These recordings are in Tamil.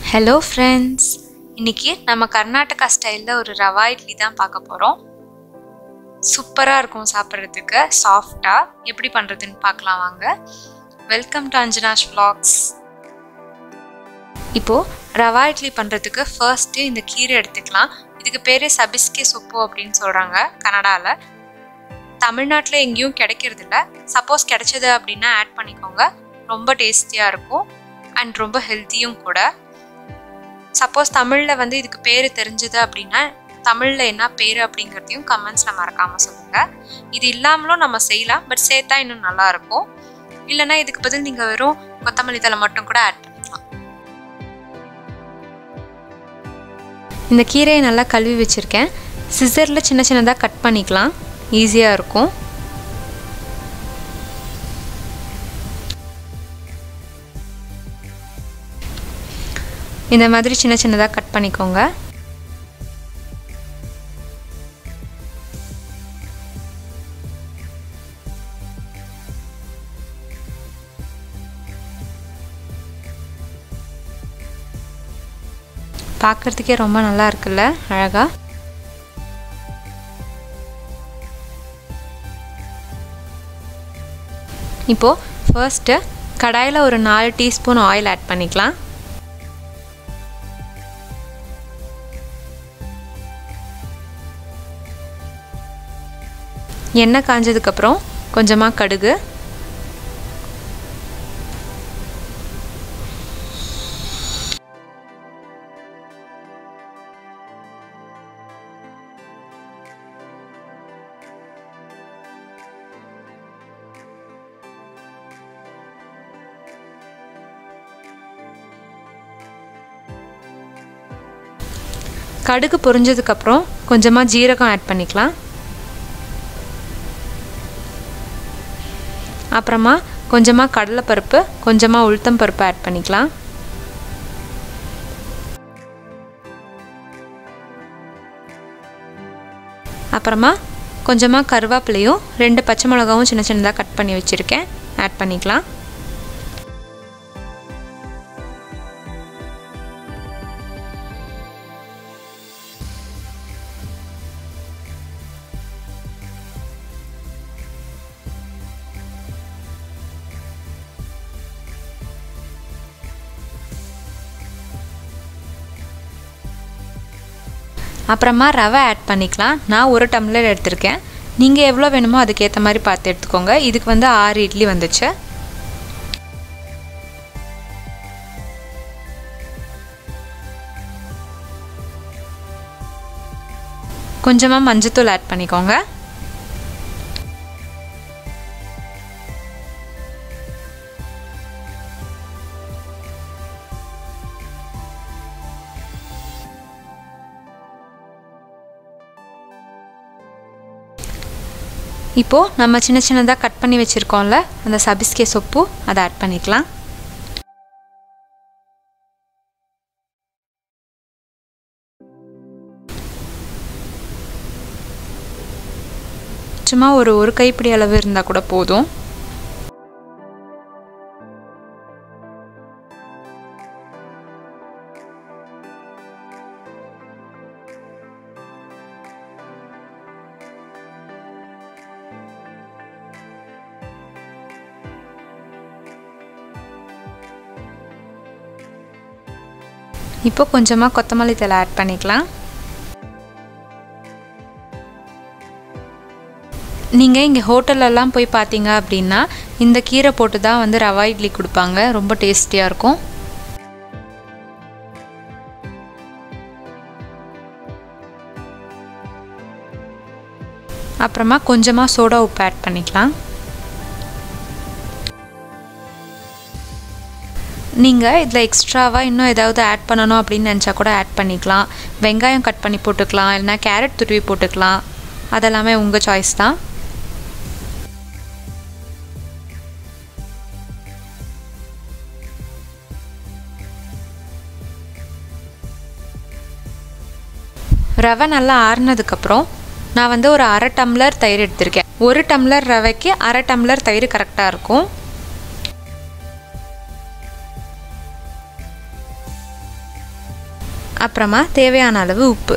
ஹலோ ஃப்ரெண்ட்ஸ் இன்னைக்கு நம்ம கர்நாடகா ஸ்டைலில் ஒரு ரவா இட்லி தான் பார்க்க போகிறோம் சூப்பராக இருக்கும் சாப்பிட்றதுக்கு சாஃப்டாக எப்படி பண்ணுறதுன்னு பார்க்கலாம் வாங்க வெல்கம் டு அஞ்சனாஷ் vlogs இப்போது ரவா இட்லி பண்ணுறதுக்கு ஃபர்ஸ்ட்டு இந்த கீரை எடுத்துக்கலாம் இதுக்கு பேர் சபிஸ்கே சொப்பு அப்படின்னு சொல்கிறாங்க கனடாவில் தமிழ்நாட்டில் எங்கேயும் கிடைக்கிறது இல்ல சப்போஸ் கிடைச்சது அப்படின்னா ஆட் பண்ணிக்கோங்க ரொம்ப டேஸ்டியாக இருக்கும் அண்ட் ரொம்ப ஹெல்த்தியும் கூட சப்போஸ் தமிழில் வந்து இதுக்கு பேர் தெரிஞ்சது அப்படின்னா தமிழில் என்ன பேர் அப்படிங்கிறதையும் கமெண்ட்ஸில் மறக்காமல் சொல்லுங்கள் இது இல்லாமலும் நம்ம செய்யலாம் பட் சேர்த்தா இன்னும் நல்லா இருக்கும் இல்லைன்னா இதுக்கு பதில் நீங்கள் வெறும் கொத்தமல்லி தலை மட்டும் கூட ஆட் பண்ணிக்கலாம் இந்த கீரையை நல்லா கழுவி வச்சுருக்கேன் சிசரில் சின்ன சின்னதாக கட் பண்ணிக்கலாம் ஈஸியாக இருக்கும் இந்த மாதிரி சின்ன சின்னதாக கட் பண்ணிக்கோங்க பார்க்குறதுக்கே ரொம்ப நல்லா இருக்குல்ல அழகா இப்போது ஃபர்ஸ்ட்டு கடாயில் ஒரு நாலு டீஸ்பூன் ஆயில் ஆட் பண்ணிக்கலாம் எண்ணெய் காஞ்சதுக்கப்புறம் கொஞ்சமாக கடுகு கடுகு பொரிஞ்சதுக்கப்புறம் கொஞ்சமாக ஜீரகம் ஆட் பண்ணிக்கலாம் அப்புறமா கொஞ்சமாக கடலைப்பருப்பு கொஞ்சமாக உளுத்தம் பருப்பு ஆட் பண்ணிக்கலாம் அப்புறமா கொஞ்சமாக கருவேப்பிலையும் ரெண்டு பச்சை மிளகாவும் சின்ன சின்னதாக கட் பண்ணி வச்சுருக்கேன் ஆட் பண்ணிக்கலாம் அப்புறமா ரவை ஆட் பண்ணிக்கலாம் நான் ஒரு டம்ளர் எடுத்திருக்கேன் நீங்கள் எவ்வளோ வேணுமோ அதுக்கேற்ற மாதிரி பார்த்து எடுத்துக்கோங்க இதுக்கு வந்து ஆறு இட்லி வந்துச்சு கொஞ்சமாக மஞ்சத்தூள் ஆட் பண்ணிக்கோங்க இப்போது நம்ம சின்ன சின்னதாக கட் பண்ணி வச்சுருக்கோம்ல அந்த சபிஸ்கே சொப்பு அதை ஆட் பண்ணிக்கலாம் சும்மா ஒரு ஒரு கைப்பிடி அளவு இருந்தால் கூட போதும் இப்போ கொஞ்சமாக கொத்தமல்லி தலை ஆட் பண்ணிக்கலாம் நீங்கள் இங்கே ஹோட்டலெல்லாம் போய் பார்த்தீங்க அப்படின்னா இந்த கீரை போட்டு தான் வந்து ரவா இட்லி கொடுப்பாங்க ரொம்ப டேஸ்டியாக இருக்கும் அப்புறமா கொஞ்சமாக சோடா உப்பு ஆட் பண்ணிக்கலாம் நீங்கள் இதில் எக்ஸ்ட்ராவாக இன்னும் ஏதாவது ஆட் பண்ணணும் அப்படின்னு நினச்சா கூட ஆட் பண்ணிக்கலாம் வெங்காயம் கட் பண்ணி போட்டுக்கலாம் இல்லைனா கேரட் துருவி போட்டுக்கலாம் அதெல்லாமே உங்கள் சாய்ஸ் தான் ரவை நல்லா ஆறுனதுக்கப்புறம் நான் வந்து ஒரு அரை டம்ளர் தயிர் எடுத்திருக்கேன் ஒரு டம்ளர் ரவைக்கு அரை டம்ளர் தயிர் கரெக்டாக இருக்கும் அப்புறமா தேவையான அளவு உப்பு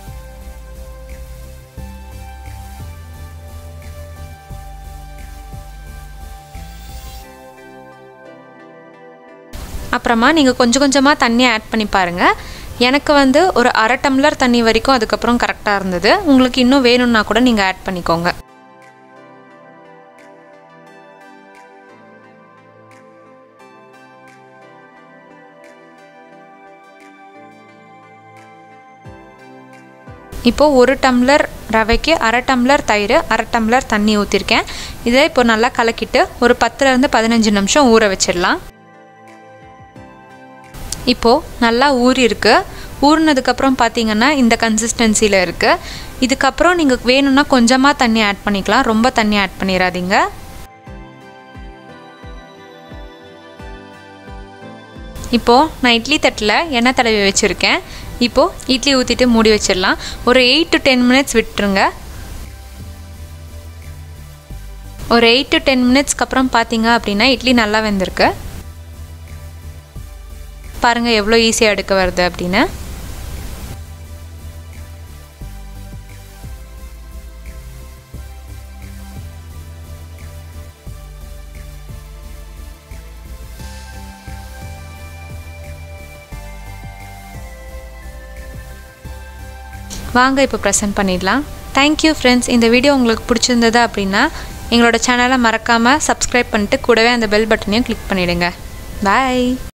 அப்புறமா நீங்கள் கொஞ்சம் கொஞ்சமாக தண்ணி ஆட் பண்ணி பாருங்கள் எனக்கு வந்து ஒரு அரை டம்ளர் தண்ணி வரைக்கும் அதுக்கப்புறம் கரெக்டாக இருந்தது உங்களுக்கு இன்னும் வேணும்னா கூட நீங்கள் ஆட் பண்ணிக்கோங்க இப்போது ஒரு டம்ளர் ரவைக்கு அரை டம்ளர் தயிர் அரை டம்ளர் தண்ணி ஊற்றிருக்கேன் இதை இப்போ நல்லா கலக்கிட்டு ஒரு பத்துலேருந்து பதினஞ்சு நிமிஷம் ஊற வச்சிடலாம் இப்போது நல்லா ஊறி இருக்கு ஊறினதுக்கப்புறம் பார்த்தீங்கன்னா இந்த கன்சிஸ்டன்சியில் இருக்குது இதுக்கப்புறம் நீங்கள் வேணும்னா கொஞ்சமாக தண்ணி ஆட் பண்ணிக்கலாம் ரொம்ப தண்ணி ஆட் பண்ணிடாதீங்க இப்போது நான் இட்லி தட்டில் எண்ணெய் தடவி வச்சுருக்கேன் இப்போது இட்லி ஊற்றிட்டு மூடி வச்சிடலாம் ஒரு எயிட் டு டென் மினிட்ஸ் விட்டுருங்க ஒரு எயிட் டு டென் மினிட்ஸ்க்கு அப்புறம் பார்த்தீங்க அப்படின்னா இட்லி நல்லா வெந்திருக்கு பாருங்கள் எவ்வளோ ஈஸியாக எடுக்க வருது அப்படின்னு வாங்க இப்போ ப்ரெசென்ட் பண்ணிடலாம் தேங்க்யூ ஃப்ரெண்ட்ஸ் இந்த வீடியோ உங்களுக்கு பிடிச்சிருந்தது அப்படின்னா எங்களோட சேனலை மறக்காமல் சப்ஸ்கிரைப் பண்ணிட்டு கூடவே அந்த பெல் பட்டனையும் கிளிக் பண்ணிவிடுங்க பாய்